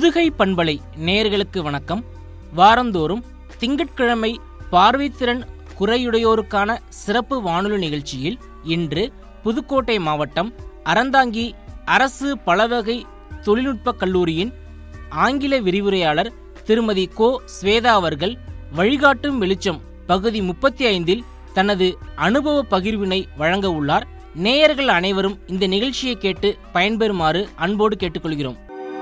புதுகை பண்பலை நேயர்களுக்கு வணக்கம் வாரந்தோறும் திங்கட்கிழமை பார்வைத்திறன் குறையுடையோருக்கான சிறப்பு வானொலி நிகழ்ச்சியில் இன்று புதுக்கோட்டை மாவட்டம் அறந்தாங்கி அரசு பலவகை தொழில்நுட்ப கல்லூரியின் ஆங்கில விரிவுரையாளர் திருமதி கோ ஸ்வேதா அவர்கள் வழிகாட்டும் வெளிச்சம் பகுதி முப்பத்தி ஐந்தில் தனது அனுபவ பகிர்வினை வழங்க உள்ளார் நேயர்கள் அனைவரும் இந்த நிகழ்ச்சியை கேட்டு பயன்பெறுமாறு அன்போடு கேட்டுக்கொள்கிறோம்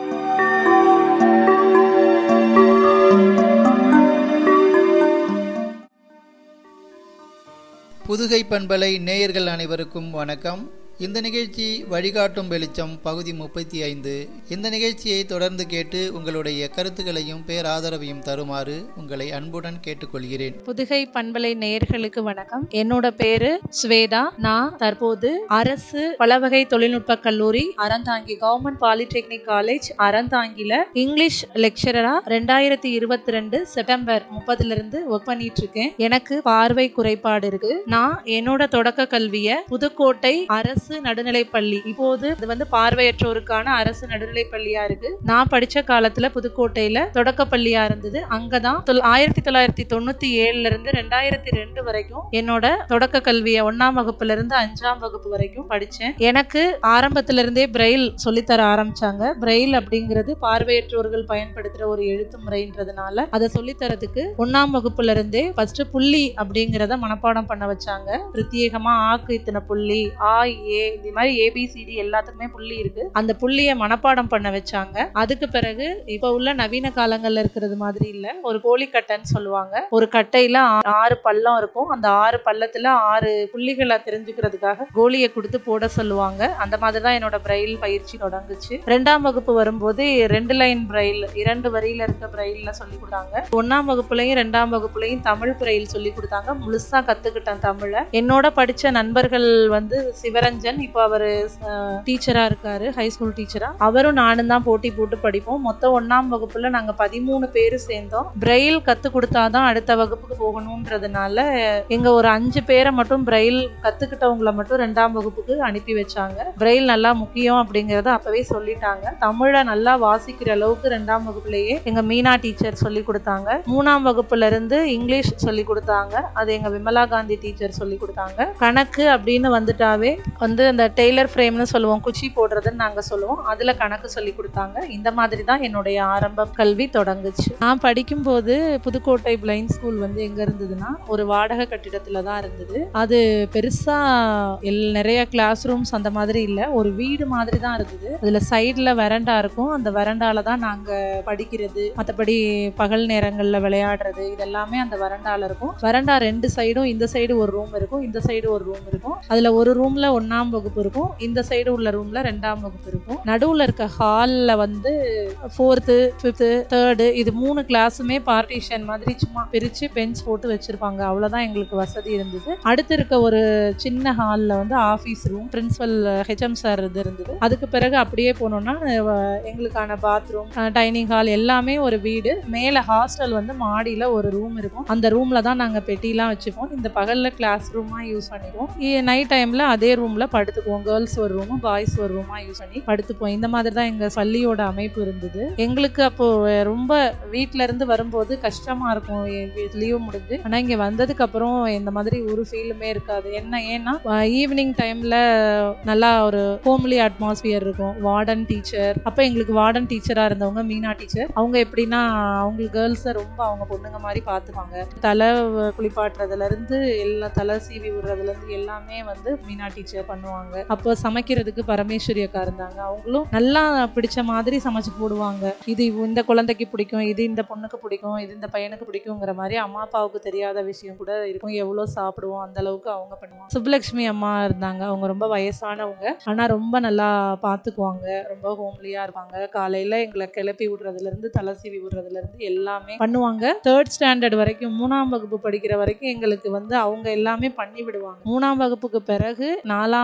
புதுகை பண்பலை நேயர்கள் அனைவருக்கும் வணக்கம் இந்த நிகழ்ச்சி வழிகாட்டும் வெளிச்சம் பகுதி முப்பத்தி ஐந்து இந்த நிகழ்ச்சியை தொடர்ந்து கேட்டு உங்களுடைய கருத்துக்களையும் பேராதரவையும் தருமாறு உங்களை அன்புடன் கேட்டுக்கொள்கிறேன் புதுகை பண்பலை நேயர்களுக்கு வணக்கம் என்னோட பேரு ஸ்வேதா நான் தற்போது அரசு பலவகை தொழில்நுட்ப கல்லூரி அறந்தாங்கி கவர்மெண்ட் பாலிடெக்னிக் காலேஜ் அறந்தாங்கில இங்கிலீஷ் லெக்சரரா ரெண்டாயிரத்தி இருபத்தி ரெண்டு செப்டம்பர் முப்பதுல இருந்து ஒர்க் பண்ணிட்டு இருக்கேன் எனக்கு பார்வை குறைபாடு இருக்கு நான் என்னோட தொடக்க கல்வியை புதுக்கோட்டை அரசு நடுநிலைப்பள்ளி இப்போது இது வந்து பார்வையற்றோருக்கான அரசு நடுநிலைப்பள்ளியா இருக்கு நான் படிச்ச காலத்துல புதுக்கோட்டையில தொடக்க பள்ளியா இருந்தது அங்கதான் தொள்- ஆயிரத்தி தொள்ளாயிரத்தி தொண்ணூத்தி ஏழுல இருந்து ரெண்டாயிரத்தி ரெண்டு வரைக்கும் என்னோட தொடக்க கல்வியை ஒன்னாம் வகுப்புல இருந்து அஞ்சாம் வகுப்பு வரைக்கும் படிச்சேன் எனக்கு ஆரம்பத்துல இருந்தே பிரெயில் சொல்லித்தர ஆரம்பிச்சாங்க பிரெயில் அப்படிங்கிறது பார்வையற்றோர்கள் பயன்படுத்துற ஒரு எழுத்து முறைன்றதுனால அதை சொல்லித்தரதுக்கு ஒன்னாம் வகுப்புல இருந்தே ஃபர்ஸ்ட் புள்ளி அப்படிங்கிறத மனப்பாடம் பண்ண வச்சாங்க பிரத்யேகமா ஆக்கு இத்தனை புள்ளி ஆ ஏ இது மாதிரி ஏபிசிடி எல்லாத்துக்குமே புள்ளி இருக்கு அந்த புள்ளியை மனப்பாடம் பண்ண வச்சாங்க அதுக்கு பிறகு இப்ப உள்ள நவீன காலங்கள்ல இருக்கிறது மாதிரி இல்ல ஒரு கோழிக்கட்டைன்னு சொல்லுவாங்க ஒரு கட்டையில ஆ- ஆறு பள்ளம் இருக்கும் அந்த ஆறு பள்ளத்துல ஆறு புள்ளிகளை தெரிஞ்சுக்கிறதுக்காக கோலியை கொடுத்து போட சொல்லுவாங்க அந்த மாதிரி தான் என்னோட பிரெயில் பயிற்சி தொடங்குச்சு ரெண்டாம் வகுப்பு வரும்போது ரெண்டு லைன் பிரெயில் இரண்டு வரியில இருக்க பிரெயில்ல சொல்லி கொடுத்தாங்க ஒன்னாம் வகுப்புலயும் ரெண்டாம் வகுப்புலயும் தமிழ் பிரெயில் சொல்லி கொடுத்தாங்க முழுசா கத்துக்கிட்டேன் தமிழை என்னோட படிச்ச நண்பர்கள் வந்து சிவரஞ்சன் இப்போ அவரு டீச்சரா இருக்காரு ஹை ஸ்கூல் டீச்சரா அவரும் நானும் தான் போட்டி போட்டு படிப்போம் மொத்தம் ஒன்னாம் வகுப்புல நாங்க பதிமூணு பேர் சேர்ந்தோம் பிரெயில் கத்து கொடுத்தாதான் அடுத்த வகுப்புக்கு போகணுன்றதுனால எங்க ஒரு அஞ்சு பேரை மட்டும் பிரெயில் கத்துக்கிட்டவங்கள மட்டும் ரெண்டாம் வகுப்புக்கு அனுப்பி வச்சாங்க பிரெயில் நல்லா முக்கியம் அப்படிங்கறத அப்பவே சொல்லிட்டாங்க தமிழை நல்லா வாசிக்கிற அளவுக்கு ரெண்டாம் வகுப்புலயே எங்க மீனா டீச்சர் சொல்லி கொடுத்தாங்க மூணாம் வகுப்புல இருந்து இங்கிலீஷ் சொல்லி கொடுத்தாங்க அது எங்க விமலா காந்தி டீச்சர் சொல்லி கொடுத்தாங்க கணக்கு அப்படின்னு வந்துட்டாவே வந்து அந்த டெய்லர் ஃப்ரேம்னு சொல்லுவோம் குச்சி போடுறதுன்னு நாங்க சொல்லுவோம் அதுல கணக்கு சொல்லி கொடுத்தாங்க இந்த மாதிரி தான் என்னுடைய ஆரம்ப கல்வி தொடங்குச்சு நான் படிக்கும்போது புதுக்கோட்டை பிளைண்ட் ஸ்கூல் வந்து எங்க இருந்ததுன்னா ஒரு வாடகை கட்டிடத்துல தான் இருந்தது அது பெருசா எல் நிறைய கிளாஸ் ரூம்ஸ் அந்த மாதிரி இல்ல ஒரு வீடு மாதிரி தான் இருந்தது அதுல சைடுல வெரண்டா இருக்கும் அந்த வெரண்டால தான் நாங்க படிக்கிறது மற்றபடி பகல் நேரங்கள்ல விளையாடுறது இதெல்லாமே அந்த வறண்டால இருக்கும் வறண்டா ரெண்டு சைடும் இந்த சைடு ஒரு ரூம் இருக்கும் இந்த சைடு ஒரு ரூம் இருக்கும் அதுல ஒரு ரூம்ல ஒண்ணாம் வகுப்பு இருக்கும் இந்த சைடு உள்ள ரூம்ல ரெண்டாம் வகுப்பு இருக்கும் நடுவுல இருக்க ஹால்ல வந்து ஃபோர்த்து ஃபிஃப்த்து தேர்டு இது மூணு கிளாஸுமே பார்ட்டிஷன் மாதிரி சும்மா பிரிச்சு பெஞ்ச் போட்டு வச்சிருப்பாங்க அவ்வளவுதான் எங்களுக்கு வசதி இருந்தது அடுத்து இருக்க ஒரு சின்ன ஹால்ல வந்து office room principal HM sir இது இருந்தது அதுக்கு பிறகு அப்படியே போனோம்னா அஹ், எங்களுக்கான பாத்ரூம் டைனிங் ஹால் எல்லாமே ஒரு வீடு மேலே ஹாஸ்டல் வந்து மாடியில் ஒரு ரூம் இருக்கும் அந்த ரூமில் தான் நாங்கள் பெட்டிலாம் வச்சுப்போம் இந்த பகலில் கிளாஸ் ரூமாக யூஸ் பண்ணிக்குவோம் நைட் டைமில் அதே ரூமில் படுத்துக்குவோம் கேர்ள்ஸ் ஒரு ரூமு பாய்ஸ் ஒரு ரூமாக யூஸ் பண்ணி படுத்துப்போம் இந்த மாதிரி தான் எங்கள் பள்ளியோட அமைப்பு இருந்தது எங்களுக்கு அப்போது ரொம்ப வீட்ல இருந்து வரும்போது கஷ்டமாக இருக்கும் லீவு முடிஞ்சு ஆனால் இங்கே வந்ததுக்கு அப்புறம் இந்த மாதிரி ஒரு ஃபீலுமே இருக்காது என்ன ஏன்னா ஈவினிங் டைமில் நல்லா ஒரு ஹோம்லி அட்மாஸ்பியர் இருக்கும் வார்டன் டீச்சர் அப்போ எங்களுக்கு வார்டன் டீச்சராக இருந்தவங்க மீனா டீச்சர் அவங்க எப்படின்னா அவங்க கேர்ள்ஸை ரொம்ப அவங்க பொண்ணுங்க மாதிரி பார்த்துப்பாங்க தலை வ- குளிப்பாட்டுறதுல இருந்து எல்லா தலை சீவி விடுறதுல இருந்து எல்லாமே வந்து மீனா டீச்சர் பண்ணுவாங்க அப்போ சமைக்கிறதுக்கு பரமேஸ்வரி அக்கா இருந்தாங்க அவங்களும் நல்லா பிடிச்ச மாதிரி சமைச்சு போடுவாங்க இது இந்த குழந்தைக்கு பிடிக்கும் இது இந்த பொண்ணுக்கு பிடிக்கும் இது இந்த பையனுக்கு பிடிக்குங்கிற மாதிரி அம்மா அப்பாவுக்கு தெரியாத விஷயம் கூட இருக்கும் எவ்வளோ சாப்பிடுவோம் அந்த அளவுக்கு அவங்க பண்ணுவாங்க சுப்புலட்சுமி அம்மா இருந்தாங்க அவங்க ரொம்ப வயசானவங்க ஆனா ரொம்ப நல்லா பார்த்துக்குவாங்க ரொம்ப ஹோம்லியா இருப்பாங்க காலையில எங்களை கிளப்பி விடுறதுல இருந்து தலை சீவி விடுறதுல இருந்து எல்லாமே பண்ணுவாங்க தேர்ட் ஸ்டாண்டர்ட் வரைக்கும் மூணாம் வகுப்பு படிக்கிற வரைக்கும் எங்களுக்கு வந்து அவங்க எல்லாமே பண்ணி விடுவாங்க மூணாம் வகுப்புக்கு பிறகு நாலாம்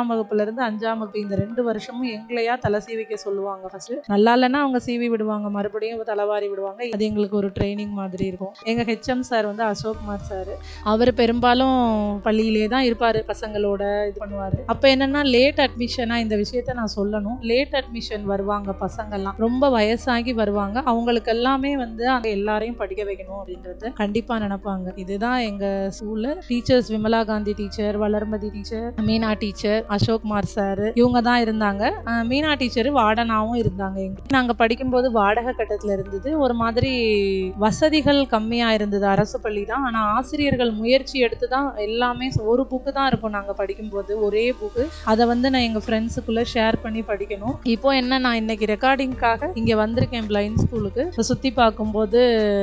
ஒன்றாம் வகுப்புல இருந்து அஞ்சாம் வகுப்பு இந்த ரெண்டு வருஷமும் எங்களையா தலை சீவிக்க சொல்லுவாங்க ஃபர்ஸ்ட் நல்லா இல்லைன்னா அவங்க சீவி விடுவாங்க மறுபடியும் தலைவாரி விடுவாங்க அது எங்களுக்கு ஒரு ட்ரைனிங் மாதிரி இருக்கும் எங்க ஹெச்எம் சார் வந்து அசோக்குமார் சார் அவர் பெரும்பாலும் பள்ளியிலே தான் இருப்பாரு பசங்களோட இது பண்ணுவாரு அப்ப என்னன்னா லேட் அட்மிஷனா இந்த விஷயத்த நான் சொல்லணும் லேட் அட்மிஷன் வருவாங்க பசங்கள்லாம் ரொம்ப வயசாகி வருவாங்க அவங்களுக்கு எல்லாமே வந்து அங்க எல்லாரையும் படிக்க வைக்கணும் அப்படின்றத கண்டிப்பா நினைப்பாங்க இதுதான் எங்க ஸ்கூல்ல teachers Vimala Gandhi teacher Valarmathi teacher Meena teacher Ashokkumar sir இவங்க தான் இருந்தாங்க அஹ் மீனா டீச்சர் வார்டனாவும் இருந்தாங்க எங்க நாங்க படிக்கும்போது வாடகை கட்டத்துல இருந்தது ஒரு மாதிரி வசதிகள் கம்மியா இருந்தது அரசு பள்ளி தான் ஆனா ஆசிரியர்கள் முயற்சி எடுத்து தான் எல்லாமே ஒரு புக்கு தான் இருக்கும் நாங்க படிக்கும்போது ஒரே புக்கு அதை வந்து நான் எங்க ஃப்ரெண்ட்ஸுக்குள்ள ஷேர் பண்ணி படிக்கணும் இப்போ என்ன நான் இன்னைக்கு ரெக்கார்டிங்காக இங்க வந்திருக்கேன் பிளைண்ட் ஸ்கூலுக்கு இப்ப சுத்தி பார்க்கும்போது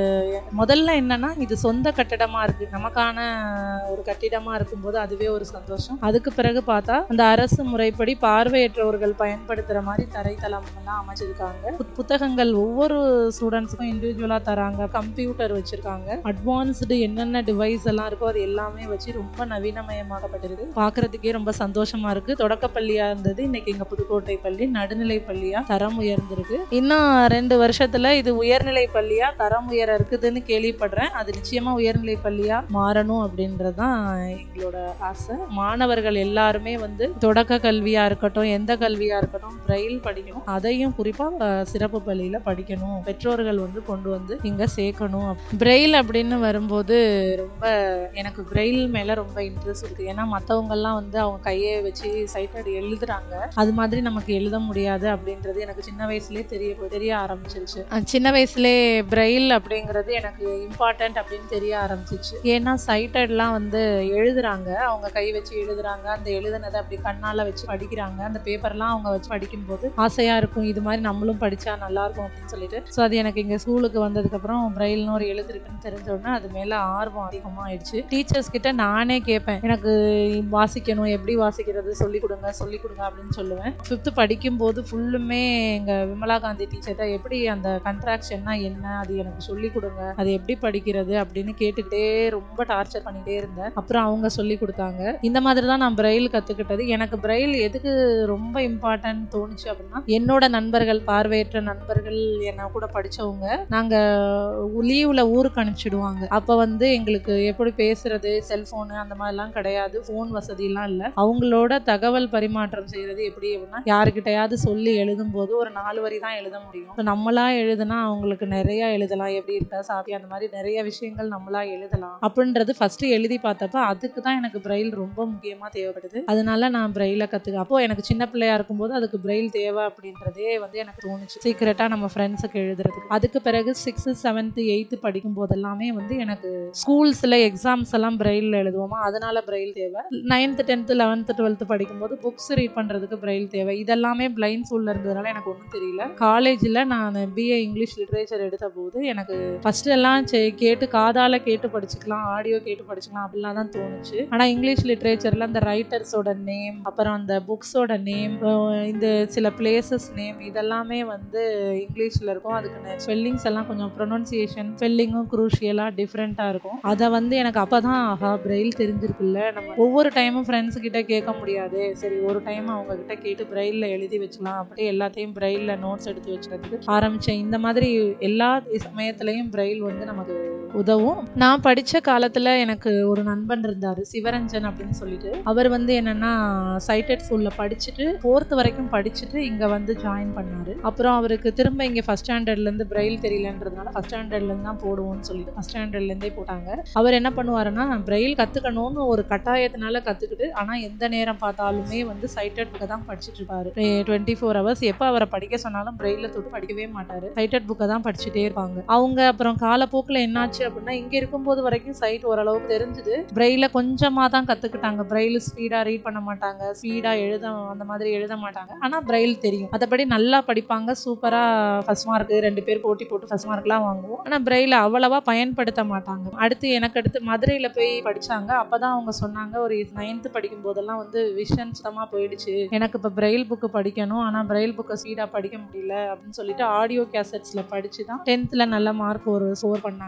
முதல்ல என்னன்னா இது சொந்த கட்டடமா இருக்கு நமக்கான ஒரு கட்டிடமா இருக்கும்போது அதுவே ஒரு சந்தோஷம் அதுக்கு பிறகு பார்த்தா அந்த அரசு முறைப்படி பார்வையற்றவர்கள் பயன்படுத்துற மாதிரி தரைத்தளம் எல்லாம் அமைச்சிருக்காங்க புத்- புத்தகங்கள் ஒவ்வொரு ஸ்டூடெண்ட்ஸுக்கும் இண்டிவிஜுவலா தராங்க கம்ப்யூட்டர் வச்சிருக்காங்க அட்வான்ஸ்டு என்னென்ன டிவைஸ் எல்லாம் இருக்கோ அது எல்லாமே வச்சு ரொம்ப நவீனமயமாக்கப்பட்டிருக்கு பார்க்கிறதுக்கே ரொம்ப சந்தோஷமா இருக்கு தொடக்க பள்ளியா இருந்தது இன்னைக்கு எங்க புதுக்கோட்டை பள்ளி நடுநிலை பள்ளியா தரம் உயர்ந்திருக்கு இன்னும் ரெண்டு வருஷத்துல இது உயர்நிலை பள்ளியா தரம் உயர இருக்குதுன்னு கேள்விப்படுறேன் அது நிச்சயமா உயர்நிலை பள்ளியா மாறணும் அப்படின்றதுதான் எங்களோட ஆசை மாணவர்கள் எல்லாருமே வந்து தொடக்க கல்வியா இருக்கட்டும் எந்த கல்வியா இருக்கட்டும் பிரெயில் படிக்கணும் அதையும் குறிப்பா அஹ், சிறப்பு பள்ளியில படிக்கணும் பெற்றோர்கள் வந்து கொண்டு வந்து இங்க சேர்க்கணும் பிரெயில் அப்படின்னு வரும்போது ரொம்ப எனக்கு பிரெயில் மேல ரொம்ப இன்ட்ரெஸ்ட் இருக்கு ஏன்னா மத்தவங்க எல்லாம் வந்து அவங்க கையை வச்சு சைட்டட் எழுதுறாங்க அது மாதிரி நமக்கு எழுத முடியாது அப்படின்றது எனக்கு சின்ன வயசுலயே தெரிய தெரிய ஆரம்பிச்சிருச்சு அஹ் சின்ன வயசுலே பிரெயில் அப்படிங்கிறது எனக்கு இம்பார்ட்டன்ட் அப்படின்னு தெரிய ஆரம்பிச்சிச்சு ஏன்னா சைட்டட்லாம் வந்து எழுதுறாங்க அவங்க கை வச்சு எழுதுறாங்க அந்த எழுதுனதை அப்படி கண்ணால வச்சு படிக்கிறாங்க அந்த பேப்பர்லாம் அவங்க வச்சு படிக்கும்போது ஆசையா இருக்கும் இது மாதிரி நம்மளும் படிச்சா நல்லா இருக்கும் அப்படின்னு சொல்லிட்டு ஸோ அது எனக்கு இங்க ஸ்கூலுக்கு வந்ததுக்கு அப்புறம் பிரெயில்னு ஒரு எழுத்து இருக்குன்னு தெரிஞ்ச உடனே அது மேல ஆர்வம் அதிகமாயிடுச்சு டீச்சர்ஸ் கிட்ட நானே கேட்பேன் எனக்கு வாசிக்கணும் எப்படி வாசிக்கிறது சொல்லி கொடுங்க சொல்லி கொடுங்க அப்படின்னு சொல்லுவேன் ஃபிஃப்த்து படிக்கும்போது ஃபுல்லுமே எங்க விமலா காந்தி டீச்சர்கிட்ட எப்படி அந்த கண்ட்ராக்ஷன்னா என்ன அது எனக்கு சொல்லி கொடுங்க அது எப்படி படிக்கிறது அப்படின்னு கேட்டுக்கிட்டே ரொம்ப டார்ச்சர் பண்ணிட்டே இருந்தேன் அப்புறம் அவங்க சொல்லி கொடுத்தாங்க இந்த மாதிரி தான் நான் பிரெயில் கத்துக்கிட்டது எனக்கு பிரெயில் எதுக்கு ரொம்ப இம்பார்ட்டன்ட் தோணுச்சு அப்படின்னா என்னோட நண்பர்கள் பார்வையற்ற நண்பர்கள் என்ன கூட படிச்சவங்க நாங்க லீவ்ல ஊருக்கு அனுப்பிச்சிடுவாங்க அப்ப வந்து எங்களுக்கு எப்படி பேசுறது செல்போனு அந்த மாதிரிலாம் கிடையாது ஃபோன் வசதிலாம் இல்லை அவங்களோட தகவல் பரிமாற்றம் செய்யறது எப்படி அப்படின்னா யாருக்கிட்டையாவது சொல்லி எழுதும் போது ஒரு நாலு வரி தான் எழுத முடியும் இப்ப நம்மளா எழுதுனா அவங்களுக்கு நிறைய எழுதலாம் எப்படி இருக்கா சாப்பியா அந்த மாதிரி நிறைய விஷயங்கள் நம்மளா எழுதலாம் அப்படின்றது ஃபர்ஸ்ட் எழுதி பார்த்தப்ப அதுக்கு தான் எனக்கு பிரெயில் ரொம்ப முக்கியமா தேவைப்படுது அதனால நான் பிரெயில கத்துக்க அப்போ எனக்கு சின்ன பிள்ளையா இருக்கும்போது அதுக்கு பிரெயில் தேவை அப்படின்றதே வந்து எனக்கு தோணுச்சு சீக்கிரட்டா நம்ம ஃப்ரெண்ட்ஸுக்கு எழுதுறதுக்கு அதுக்கு பிறகு சிக்ஸ்த்து செவன்த்து எயித்து படிக்கும் போதெல்லாமே வந்து எனக்கு ஸ்கூல்ஸ்ல எக்ஸாம்ஸ் எல்லாம் பிரெயில் எழுதுவோமா அதனால பிரெயில் தேவை நைன்த்து டென்த்து லெவன்த்து டுவெல்த்து படிக்கும்போது புக்ஸ் ரீட் பண்றதுக்கு பிரெயில் தேவை இதெல்லாமே பிளைண்ட் ஸ்கூல்ல இருந்ததுனால எனக்கு ஒன்றும் தெரியல காலேஜில் நான் பிஏ இங்கிலீஷ் லிட்ரேச்சர் எடுத்த போது எனக்கு ஃபர்ஸ்ட் எல்லாம் சே- கேட்டு காதால கேட்டு படிச்சுக்கலாம் ஆடியோ கேட்டு படிச்சுக்கலாம் அப்படிலாம் தான் தோணுச்சு ஆனா இங்கிலீஷ் லிட்ரேச்சர்ல அந்த ரைட்டர்ஸோட நேம் அப்புறம் அந்த புக்ஸோட நேம் இந்த சில பிளேசஸ் நேம் இதெல்லாமே வந்து இங்கிலீஷ்ல இருக்கும் அதுக்கு ஸ்பெல்லிங்ஸ் எல்லாம் கொஞ்சம் ப்ரொனன்சியேஷன் ஸ்பெல்லிங்கும் குரூஷியலா டிஃப்ரெண்டா இருக்கும் அதை வந்து எனக்கு அப்பதான் ஆஹா பிரெயில் தெரிஞ்சிருக்குல்ல நம்ம ஒவ்வொரு டைமும் ஃப்ரெண்ட்ஸ் கிட்ட கேட்க முடியாது சரி ஒரு டைம் அவங்க கிட்ட கேட்டு பிரெயில்ல எழுதி வச்சுக்கலாம் அப்படியே எல்லாத்தையும் பிரெயில்ல நோட்ஸ் எடுத்து வச்சுக்கிறதுக்கு ஆரம்பிச்சேன் இந்த மாதிரி எல்லா சமயத்திலையும் பிரெயில் வந்து நமக்கு உதவும் நான் படிச்ச காலத்துல எனக்கு ஒரு நண்பன் இருந்தாரு சிவரஞ்சன் அப்படின்னு சொல்லிட்டு அவர் வந்து என்னன்னா சைட்டட் ஸ்கூல்ல படிச்சுட்டு ஃபோர்த் வரைக்கும் படிச்சுட்டு இங்க வந்து ஜாயின் பண்ணாரு அப்புறம் அவருக்கு திரும்ப இங்க ஃபர்ஸ்ட் ஸ்டாண்டர்ட்ல இருந்து பிரெயில் தெரியலன்றதுனால ஃபர்ஸ்ட் ஸ்டாண்டர்ட்ல இருந்து தான் போடுவோம்னு சொல்லிட்டு ஃபர்ஸ்ட் ஸ்டாண்டர்ட்ல இருந்தே போட்டாங்க அவர் என்ன பண்ணுவாருன்னா பிரெயில் கத்துக்கணும்னு ஒரு கட்டாயத்தினால கத்துக்கிட்டு ஆனா எந்த நேரம் பார்த்தாலுமே வந்து சைட்டட் புக்கை தான் படிச்சுட்டு இருப்பாரு டுவெண்ட்டி ஃபோர் ஹவர்ஸ் எப்போ அவரை படிக்க சொன்னாலும் பிரெயில தொட்டு படிக்கவே மாட்டாரு சைட்டட் புக்கை தான் படிச்சுட்டே இருப்பாங்க அவங்க அப்புறம் காலப்போக்கில் என்னாச்சு அப்படின்னா இங்க இருக்கும்போது வரைக்கும் சைட் ஓரளவுக்கு தெரிஞ்சுது பிரெயில கொஞ்சமா தான் கத்துக்கிட்டாங்க பிரெயில் ஸ்பீடா ரீட் பண்ண மாட்டாங்க ஸ்பீடா எழுத அந்த மாதிரி எழுத மாட்டாங்க ஆனா பிரெயில் தெரியும் மற்றபடி நல்லா படிப்பாங்க சூப்பரா ஃபர்ஸ்ட் மார்க் ரெண்டு பேர் போட்டி போட்டு ஃபர்ஸ்ட் மார்க்லாம் வாங்குவோம் ஆனா பிரெயில அவ்வளவா பயன்படுத்த மாட்டாங்க அடுத்து எனக்கு அடுத்து மதுரையில போய் படிச்சாங்க அப்பதான் அவங்க சொன்னாங்க ஒரு நைன்த் படிக்கும் போதெல்லாம் வந்து விஷன் சுத்தமா போயிடுச்சு எனக்கு இப்ப பிரெயில் புக்கு படிக்கணும் ஆனா பிரெயில் புக்கை ஸ்பீடா படிக்க முடியல அப்படின்னு சொல்லிட்டு ஆடியோ கேசட்ஸ்ல படிச்சு தான் டென்த்ல நல்ல மார்க் ஒரு ஸ்கோர் பண்ணாங்க பிரெயில்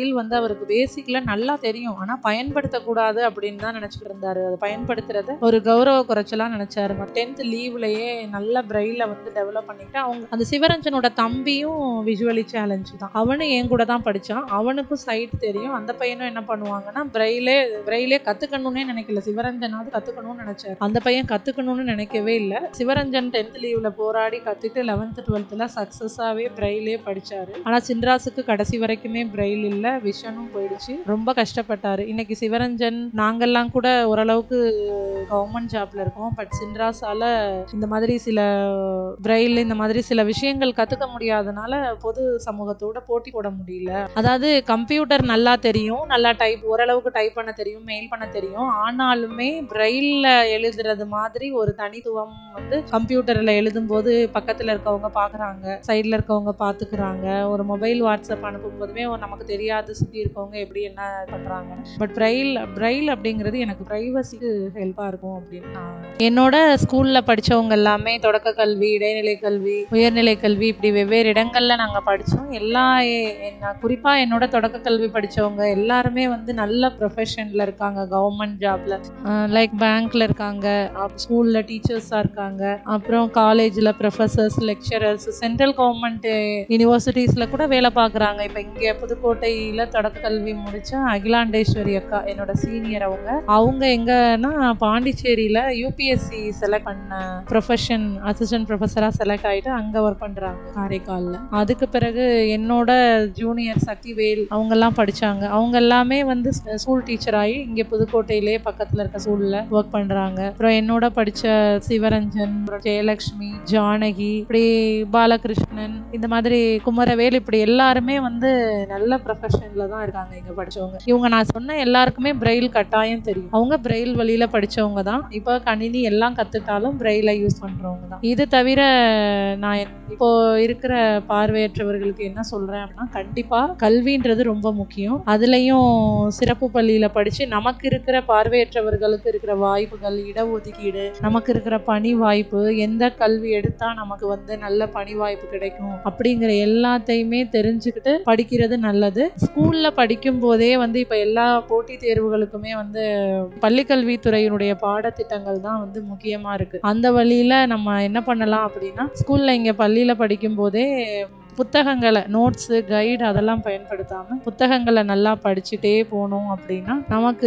பிரெயில் வந்து அவருக்கு பேசிக்ல நல்லா தெரியும் ஆனா பயன்படுத்தக்கூடாது அப்படின்னு தான் நினைச்சிட்டு இருந்தாரு அதை பயன்படுத்துறத ஒரு கௌரவ குறைச்சலா நினைச்சாரு டென்த் லீவ்லயே நல்ல பிரெயில வந்து டெவலப் பண்ணிட்டு அவங்க அந்த சிவரஞ்சனோட தம்பியும் விஷுவலி சேலஞ்சு தான் அவனும் என் கூட தான் படிச்சான் அவனுக்கும் சைட் தெரியும் அந்த பையனும் என்ன பண்ணுவாங்கன்னா பிரெயிலே பிரெயிலே கத்துக்கணும்னே நினைக்கல சிவரஞ்சனாவது கத்துக்கணும்னு நினைச்சாரு அந்த பையன் கத்துக்கணும்னு நினைக்கவே இல்லை சிவரஞ்சன் டென்த் லீவ்ல போராடி கத்துட்டு லெவன்த் டுவெல்த்ல சக்சஸாவே பிரெயிலே படிச்சாரு ஆனா சின்ராசுக்கு கடைசி வரைக்குமே பிரெயில் இல்ல விஷனும் போயிடுச்சு ரொம்ப கஷ்டப்பட்டாரு இன்னைக்கு சிவரஞ்சன் நாங்கெல்லாம் கூட ஓரளவுக்கு கவர்மெண்ட் ஜாப்ல இருக்கோம் பட் சின்ராஸால இந்த மாதிரி சில பிரெயில் இந்த மாதிரி சில விஷயங்கள் கத்துக்க முடியாதனால பொது சமூகத்தோட போட்டி போட முடியல அதாவது கம்ப்யூட்டர் நல்லா தெரியும் நல்லா டைப் ஓரளவுக்கு டைப் பண்ண தெரியும் மெயில் பண்ண தெரியும் ஆனாலுமே பிரெயில்ல எழுதுறது மாதிரி ஒரு தனித்துவம் வந்து கம்ப்யூட்டர்ல எழுதும்போது பக்கத்துல இருக்கவங்க பாக்குறாங்க சைட்ல இருக்கவங்க பாத்துக்கிறாங்க ஒரு மொபைல் வாட்ஸ்அப் அனுப்பும் போதுமே நமக்கு தெரியாது சுத்தி இருக்கவங்க எப்படி என்ன பண்றாங்க பட் பிரெயில் பிரெயில் அப்படிங்கிறது எனக்கு பிரைவசிக்கு ஹெல்ப்பா இருக்கும் அப்படின்னு நான் என்னோட ஸ்கூல்ல படிச்சவங்க எல்லாமே தொடக்க கல்வி இடைநிலை கல்வி உயர்நிலை கல்வி இப்படி வெவ்வேறு இடங்கள்ல நாங்க படிச்சோம் எல்லா எ- என்ன- குறிப்பா என்னோட தொடக்க கல்வி படிச்சவங்க எல்லாருமே வந்து நல்ல ப்ரொஃபஷன்ல இருக்காங்க கவர்மெண்ட் ஜாப்ல லைக் பேங்க்ல இருக்காங்க ஸ்கூல்ல டீச்சர்ஸா இருக்காங்க அப்புறம் காலேஜ்ல ப்ரொஃபசர்ஸ் லெக்சரர்ஸ் சென்ட்ரல் கவர்மெண்ட் யூனிவர்சிட்டிஸ்ல கூட வேலை பார்க்குறாங்க இப்போ இங்கே புதுக்கோட்டையில தொடக்க கல்வி முடிச்ச அகிலாண்டேஸ்வரி அக்கா என்னோட சீனியர் அவங்க அவங்க எங்கன்னா பாண்டிச்சேரியில யூபிஎஸ்சி செலக்ட் பண்ண ப்ரொஃபஷன் அசிஸ்டன்ட் ப்ரொஃபஸராக செலக்ட் ஆயிட்டு அங்க ஒர்க் பண்றாங்க காரைக்கால்ல அதுக்கு பிறகு என்னோட ஜூனியர் சக்திவேல் அவங்கெல்லாம் படிச்சாங்க அவங்க எல்லாமே வந்து ஸ்கூல் டீச்சர் ஆகி இங்கே புதுக்கோட்டையிலே பக்கத்துல இருக்க ஸ்கூல்ல ஒர்க் பண்றாங்க அப்புறம் என்னோட படிச்ச சிவரஞ்சன் அப்புறம் ஜெயலக்ஷ்மி ஜானகி இப்படி பாலகிருஷ்ணன் இந்த மாதிரி குமரவேல் இப்படி எல்லாருமே வந்து நல்ல ப்ரொஃபஷன்ல தான் இருக்காங்க இங்க படிச்சவங்க இவங்க நான் சொன்ன எல்லாருக்குமே பிரெயில் கட்டாயம் தெரியும் அவங்க பிரெயில் வழியில படிச்சவங்க தான் இப்போ கணினி எல்லாம் கத்துட்டாலும் பிரெயில யூஸ் பண்றவங்க தான் இது தவிர நான் என்- இப்போ இருக்கிற பார்வையற்றவர்களுக்கு என்ன சொல்றேன் அப்படின்னா கண்டிப்பா கல்வின்றது ரொம்ப முக்கியம் அதுலயும் சிறப்பு பள்ளியில படிச்சு நமக்கு இருக்கிற பார்வையற்றவர்களுக்கு இருக்கிற வாய்ப்புகள் இடஒதுக்கீடு நமக்கு இருக்கிற பணி வாய்ப்பு எந்த கல்வி எடுத்தா நமக்கு வந்து நல்ல பணி வாய்ப்பு கிடைக்கும் அப்படிங்கிற எல்லாத்தையுமே தெரிஞ்சுக்கிட்டு படிக்கிறது நல்லது ஸ்கூல்ல படிக்கும் போதே வந்து இப்ப எல்லா போட்டித் தேர்வுகளுக்குமே வந்து பள்ளிக்கல்வித்துறையினுடைய பாடத்திட்டங்கள் தான் வந்து முக்கியமா இருக்கு அந்த வழியில நம்ம என்ன பண்ணலாம் அப்படின்னா ஸ்கூல்ல இங்க பள்ளியில படிக்கும் போதே புத்தகங்களை நோட்ஸு கைடு அதெல்லாம் பயன்படுத்தாம புத்தகங்களை நல்லா படிச்சுட்டே போனோம் அப்படின்னா நமக்கு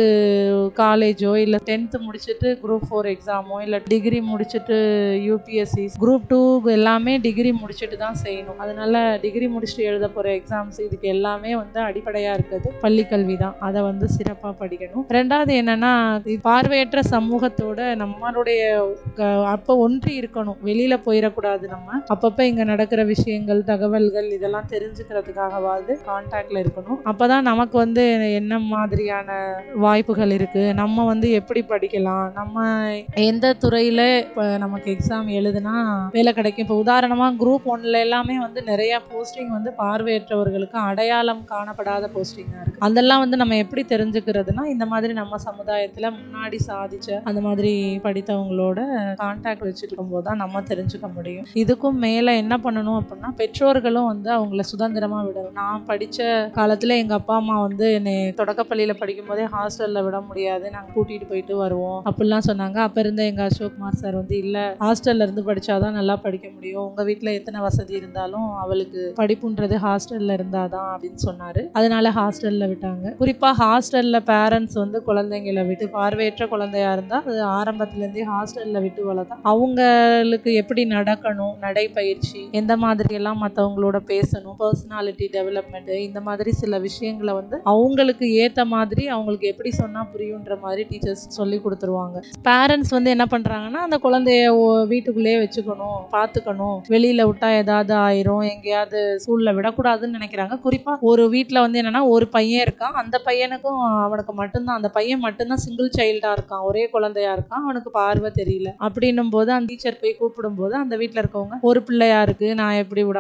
காலேஜோ இல்லை டென்த்து முடிச்சுட்டு குரூப் ஃபோர் எக்ஸாமோ இல்லை டிகிரி முடிச்சுட்டு யூபிஎஸ்சி குரூப் டூ எல்லாமே டிகிரி முடிச்சுட்டு தான் செய்யணும் அதனால டிகிரி முடிச்சுட்டு எழுத போகிற எக்ஸாம்ஸ் இதுக்கு எல்லாமே வந்து அடிப்படையாக இருக்குது பள்ளிக்கல்வி தான் அதை வந்து சிறப்பாக படிக்கணும் ரெண்டாவது என்னன்னா பார்வையற்ற சமூகத்தோட நம்மளுடைய க- அப்போ ஒன்றி இருக்கணும் வெளியில போயிடக்கூடாது நம்ம அப்பப்போ இங்க நடக்கிற விஷயங்கள் தகவல்கள் இதெல்லாம் தெரிஞ்சுக்கிறதுக்காகவாவது கான்டாக்ட்ல இருக்கணும் அப்பதான் நமக்கு வந்து என்ன மாதிரியான வாய்ப்புகள் இருக்கு நம்ம வந்து எப்படி படிக்கலாம் நம்ம எந்த துறையில இப்போ நமக்கு எக்ஸாம் எழுதுனா வேலை கிடைக்கும் இப்போ உதாரணமா குரூப் ஒன்ல எல்லாமே வந்து நிறைய போஸ்டிங் வந்து பார்வையற்றவர்களுக்கு அடையாளம் காணப்படாத போஸ்டிங்கா இருக்கு அதெல்லாம் வந்து நம்ம எப்படி தெரிஞ்சுக்கிறதுனா இந்த மாதிரி நம்ம சமுதாயத்துல முன்னாடி சாதிச்ச அந்த மாதிரி படித்தவங்களோட கான்டாக்ட் வச்சுருக்கும் போது தான் நம்ம தெரிஞ்சுக்க முடியும் இதுக்கும் மேல என்ன பண்ணணும் அப்படின்னா பெற்றோர்களும் வந்து அவங்கள சுதந்திரமா விடணும் நான் படிச்ச காலத்துல எங்க அப்பா அம்மா வந்து என்னை தொடக்கப்பள்ளியில படிக்கும் போதே ஹாஸ்டல்ல விட முடியாது நாங்க கூட்டிட்டு போயிட்டு வருவோம் அப்படிலாம் சொன்னாங்க அப்ப இருந்த எங்க அசோக்குமார் சார் வந்து இல்ல ஹாஸ்டல்ல இருந்து படிச்சாதான் நல்லா படிக்க முடியும் உங்க வீட்ல எத்தனை வசதி இருந்தாலும் அவளுக்கு படிப்புன்றது ஹாஸ்டல்ல இருந்தாதான் அப்படின்னு சொன்னாரு அதனால ஹாஸ்டல்ல விட்டாங்க குறிப்பா ஹாஸ்டல்ல பேரண்ட்ஸ் வந்து குழந்தைங்களை விட்டு பார்வையற்ற குழந்தையா இருந்தா அது ஆரம்பத்துல இருந்தே ஹாஸ்டல்ல விட்டு வளர்த்தா அவங்களுக்கு எப்படி நடக்கணும் நடைப்பயிற்சி எந்த மாதிரி எல்லாம் மத்தவங்களோட பேசணும் பர்சனாலிட்டி டெவலப்மெண்ட் இந்த மாதிரி சில விஷயங்களை வந்து அவங்களுக்கு ஏத்த மாதிரி அவங்களுக்கு எப்படி சொன்னா புரியுன்ற மாதிரி டீச்சர்ஸ் சொல்லி கொடுத்துருவாங்க பேரண்ட்ஸ் வந்து என்ன பண்றாங்கன்னா அந்த குழந்தைய ஓ- வீட்டுக்குள்ளேயே வச்சுக்கணும் பார்த்துக்கணும் வெளியில விட்டா ஏதாவது ஆயிரும் எங்கேயாவது ஸ்கூல்ல விடக்கூடாதுன்னு நினைக்கிறாங்க குறிப்பா ஒரு வீட்ல வந்து என்னன்னா ஒரு பையன் இருக்கான் அந்த பையனுக்கும் அவனுக்கு மட்டும்தான் அந்த பையன் மட்டும்தான் சிங்கிள் சைல்டா இருக்கான் ஒரே குழந்தையா இருக்கான் அவனுக்கு பார்வை தெரியல அப்படின்னும் போது அந்த டீச்சர் போய் கூப்பிடும் போது அந்த வீட்ல இருக்கவங்க ஒரு பிள்ளையா இருக்கு நான் எப்படி விட முடியும்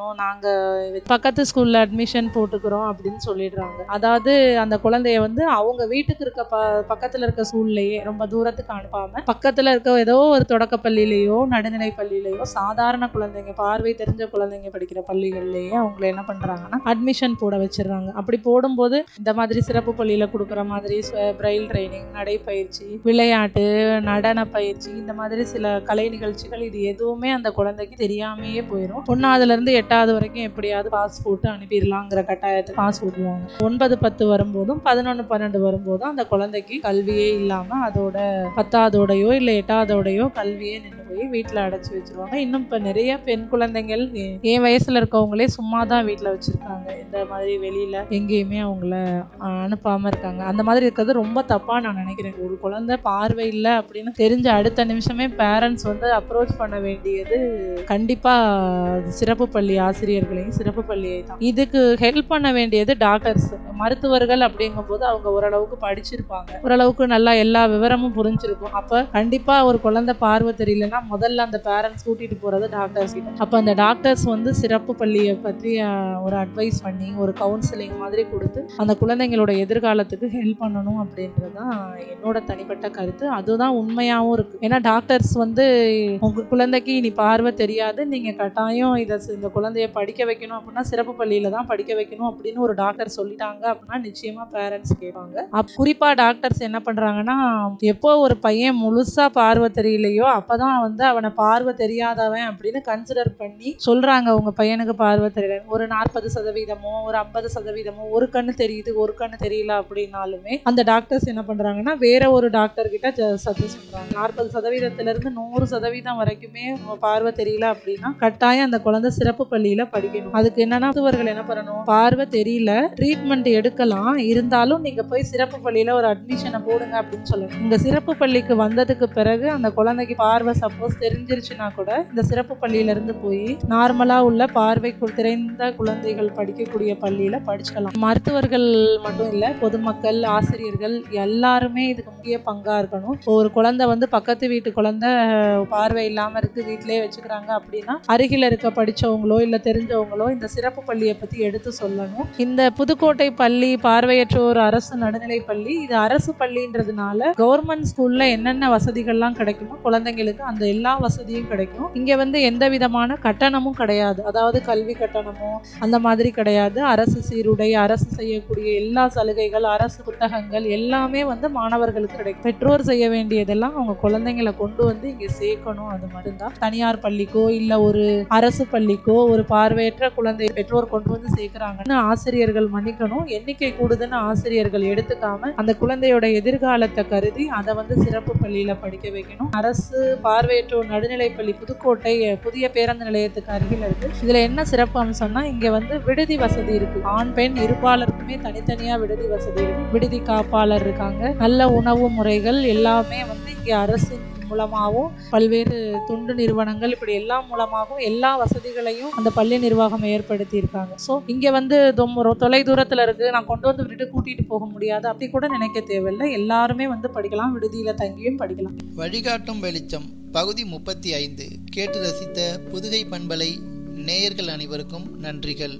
பண்ணணும் நாங்க பக்கத்து ஸ்கூல்ல அட்மிஷன் போட்டுக்கிறோம் அப்படின்னு சொல்லிடுறாங்க அதாவது அந்த குழந்தைய வந்து அவங்க வீட்டுக்கு இருக்க ப பக்கத்துல இருக்க ஸ்கூல்லையே ரொம்ப தூரத்துக்கு அனுப்பாம பக்கத்துல இருக்க ஏதோ ஒரு தொடக்க பள்ளியிலேயோ நடுநிலை பள்ளியிலேயோ சாதாரண குழந்தைங்க பார்வை தெரிஞ்ச குழந்தைங்க படிக்கிற பள்ளிகள்லயே அவங்கள என்ன பண்றாங்கன்னா அட்மிஷன் போட வச்சிடுறாங்க அப்படி போடும்போது இந்த மாதிரி சிறப்பு பள்ளியில கொடுக்குற மாதிரி பிரெயில் ட்ரைனிங் நடைப்பயிற்சி விளையாட்டு நடன பயிற்சி இந்த மாதிரி சில கலை நிகழ்ச்சிகள் இது எதுவுமே அந்த குழந்தைக்கு தெரியாமையே போயிடும் ஒன்னாவதுல இருந்து எட்டாவது வரைக்கும் எப்படியாவது பாஸ் போட்டு அனுப்பிடலாங்கிற கட்டாயத்துக்கு பாஸ் போட்டுருவாங்க ஒன்பது பத்து வரும்போதும் பதினொன்று பன்னெண்டு வரும்போதும் அந்த குழந்தைக்கு கல்வியே இல்லாம அதோட பத்தாவதோடையோ இல்லை எட்டாவதோடையோ கல்வியே நின்று போய் வீட்டில் அடைச்சி வச்சிருவாங்க இன்னும் இப்போ நிறைய பெண் குழந்தைகள் எ- என் வயசுல இருக்கவங்களே சும்மா தான் வீட்டில் வச்சிருக்காங்க இந்த மாதிரி வெளியில எங்கேயுமே அவங்கள அஹ், அனுப்பாம இருக்காங்க அந்த மாதிரி இருக்கிறது ரொம்ப தப்பா நான் நினைக்கிறேன் ஒரு குழந்தை பார்வை இல்லை அப்படின்னு தெரிஞ்ச அடுத்த நிமிஷமே பேரண்ட்ஸ் வந்து அப்ரோச் பண்ண வேண்டியது கண்டிப்பா சிறப்பு பள்ளி ஆசிரியர்களையும் சிறப்பு பள்ளியை தான் இதுக்கு ஹெல்ப் பண்ண வேண்டியது டாக்டர்ஸ் மருத்துவர்கள் அப்படிங்கும்போது அவங்க ஓரளவுக்கு படிச்சிருப்பாங்க ஓரளவுக்கு நல்லா எல்லா விவரமும் புரிஞ்சிருக்கும் அப்ப கண்டிப்பா ஒரு குழந்தை பார்வை தெரியலன்னா முதல்ல அந்த பேரண்ட்ஸ் கூட்டிட்டு போறது டாக்டர்ஸ் கிட்ட அப்ப அந்த டாக்டர்ஸ் வந்து சிறப்பு பள்ளியை பற்றி அஹ், ஒரு அட்வைஸ் பண்ணி ஒரு கவுன்சிலிங் மாதிரி கொடுத்து அந்த குழந்தைங்களோட எதிர்காலத்துக்கு ஹெல்ப் பண்ணணும் அப்படின்றது தான் என்னோட தனிப்பட்ட கருத்து அதுதான் உண்மையாகவும் இருக்கு ஏன்னா டாக்டர்ஸ் வந்து உங்க குழந்தைக்கு இனி பார்வை தெரியாது நீங்க கட்டாயம் இதை இந்த குழந்தைய படிக்க வைக்கணும் அப்படின்னா சிறப்பு பள்ளியில தான் படிக்க வைக்கணும் அப்படின்னு ஒரு டாக்டர் சொல்லிட்டாங்க அப்படின்னா நிச்சயமா பேரண்ட்ஸ் கேட்பாங்க அப் குறிப்பா டாக்டர்ஸ் என்ன பண்றாங்கன்னா எப்போ ஒரு பையன் முழுசா பார்வை தெரியலையோ அப்பதான் வந்து அவனை பார்வை தெரியாதவன் அப்படின்னு கன்சிடர் பண்ணி சொல்றாங்க உங்க பையனுக்கு பார்வை தெரியல ஒரு நாற்பது சதவீதமோ ஒரு ஐம்பது சதவீதமோ ஒரு கண்ணு தெரியுது ஒரு கண்ணு தெரியல அப்படின்னாலுமே அந்த டாக்டர்ஸ் என்ன பண்றாங்கன்னா வேற ஒரு டாக்டர் கிட்ட சஜஸ்ட் பண்றாங்க நாற்பது சதவீதத்துல இருந்து நூறு சதவீதம் வரைக்குமே உங்க பார்வை தெரியல அப்படின்னா கட்டாயம் அந்த குழந்தை சிறப்பு பள்ளியில படிக்கணும் அதுக்கு என்னன்னா மருத்துவர்கள் என்ன பண்ணணும் பார்வை தெரியல ட்ரீட்மெண்ட் எடுக்கலாம் இருந்தாலும் நீங்க போய் சிறப்பு பள்ளியில ஒரு அட்மிஷனை போடுங்க அப்படின்னு சொல்லணும் இந்த சிறப்பு பள்ளிக்கு வந்ததுக்கு பிறகு அந்த குழந்தைக்கு பார்வை சப்போஸ் தெரிஞ்சிருச்சுன்னா கூட இந்த சிறப்பு பள்ளியில இருந்து போய் நார்மலா உள்ள பார்வை கு- திறந்த குழந்தைகள் படிக்கக்கூடிய பள்ளியில படிச்சுக்கலாம் மருத்துவர்கள் மட்டும் இல்ல பொதுமக்கள் ஆசிரியர்கள் எல்லாருமே இதுக்கு முக்கிய பங்கா இருக்கணும் இப்போ ஒரு குழந்தை வந்து பக்கத்து வீட்டு குழந்தை அஹ், பார்வை இல்லாம இருக்கு வீட்டிலேயே வச்சுக்கிறாங்க அப்படின்னா அருகில் இருக்க படிச்சவங்களோ இல்ல தெரிஞ்சவங்களோ இந்த சிறப்பு பள்ளியை பத்தி எடுத்து சொல்லணும் இந்த புதுக்கோட்டை பள்ளி பார்வையற்றோர் அரசு நடுநிலை பள்ளி இது அரசு பள்ளின்றதுனால கவர்மெண்ட் ஸ்கூல்ல என்னென்ன வசதிகள்லாம் கிடைக்குமோ குழந்தைங்களுக்கு அந்த எல்லா வசதியும் கிடைக்கும் இங்க வந்து எந்த விதமான கட்டணமும் கிடையாது அதாவது கல்வி கட்டணமோ அந்த மாதிரி கிடையாது அரசு சீருடை அரசு செய்யக்கூடிய எல்லா சலுகைகள் அரசு புத்தகங்கள் எல்லாமே வந்து மாணவர்களுக்கு கிடைக்கும் பெற்றோர் செய்ய வேண்டியதெல்லாம் அவங்க குழந்தைங்களை கொண்டு வந்து இங்க சேர்க்கணும் அது மட்டும்தான் தனியார் பள்ளிக்கோ இல்ல ஒரு அரசு பள்ளிக்கோ ஒரு பார்வையற்ற குழந்தை பெற்றோர் கொண்டு வந்து சேர்க்கிறாங்கன்னு ஆசிரியர்கள் மன்னிக்கணும் எண்ணிக்கை கூடுதுன்னு ஆசிரியர்கள் எடுத்துக்காம அந்த குழந்தையோட எதிர்காலத்தை கருதி அதை வந்து சிறப்பு பள்ளியில படிக்க வைக்கணும் அரசு பார்வையற்றோர் நடுநிலை பள்ளி புதுக்கோட்டை அஹ், புதிய பேருந்து நிலையத்துக்கு அருகில் இருக்கு இதுல என்ன சிறப்பு அம்சம்னா இங்க வந்து விடுதி வசதி இருக்கு ஆண் பெண் இருப்பாளருக்குமே தனித்தனியா விடுதி வசதி இருக்கு விடுதி காப்பாளர் இருக்காங்க நல்ல உணவு முறைகள் எல்லாமே வந்து இங்க அரசின் மூலமாகவும் பல்வேறு தொண்டு நிறுவனங்கள் இப்படி எல்லாம் மூலமாகவும் எல்லா வசதிகளையும் அந்த பள்ளி நிர்வாகம் ஏற்படுத்தி இருக்காங்க ஸோ இங்க வந்து ரொம்ப தொலை தூரத்துல இருக்கு நான் கொண்டு வந்து விட்டுட்டு கூட்டிட்டு போக முடியாது அப்படி கூட நினைக்க தேவையில்லை எல்லாருமே வந்து படிக்கலாம் விடுதியில தங்கியும் படிக்கலாம் வழிகாட்டும் வெளிச்சம் பகுதி முப்பத்தி ஐந்து கேட்டு ரசித்த புதுகை பண்பலை நேயர்கள் அனைவருக்கும் நன்றிகள்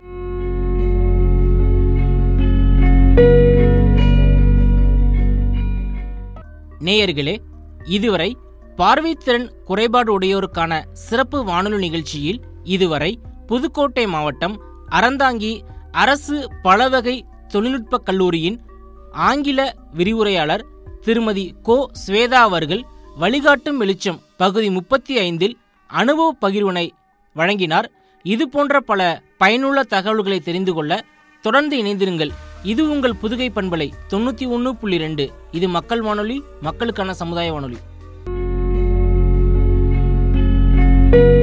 நேயர்களே இதுவரை பார்வைத்திறன் குறைபாடு உடையோருக்கான சிறப்பு வானொலி நிகழ்ச்சியில் இதுவரை புதுக்கோட்டை மாவட்டம் அறந்தாங்கி அரசு பலவகை தொழில்நுட்ப கல்லூரியின் ஆங்கில விரிவுரையாளர் திருமதி கோ ஸ்வேதா அவர்கள் வழிகாட்டும் வெளிச்சம் பகுதி முப்பத்தி ஐந்தில் அனுபவ பகிர்வினை வழங்கினார் இது போன்ற பல பயனுள்ள தகவல்களை தெரிந்து கொள்ள தொடர்ந்து இணைந்திருங்கள் இது உங்கள் புதுகை பண்பலை தொண்ணூத்தி ஒன்று புள்ளி ரெண்டு இது மக்கள் வானொலி மக்களுக்கான சமுதாய வானொலி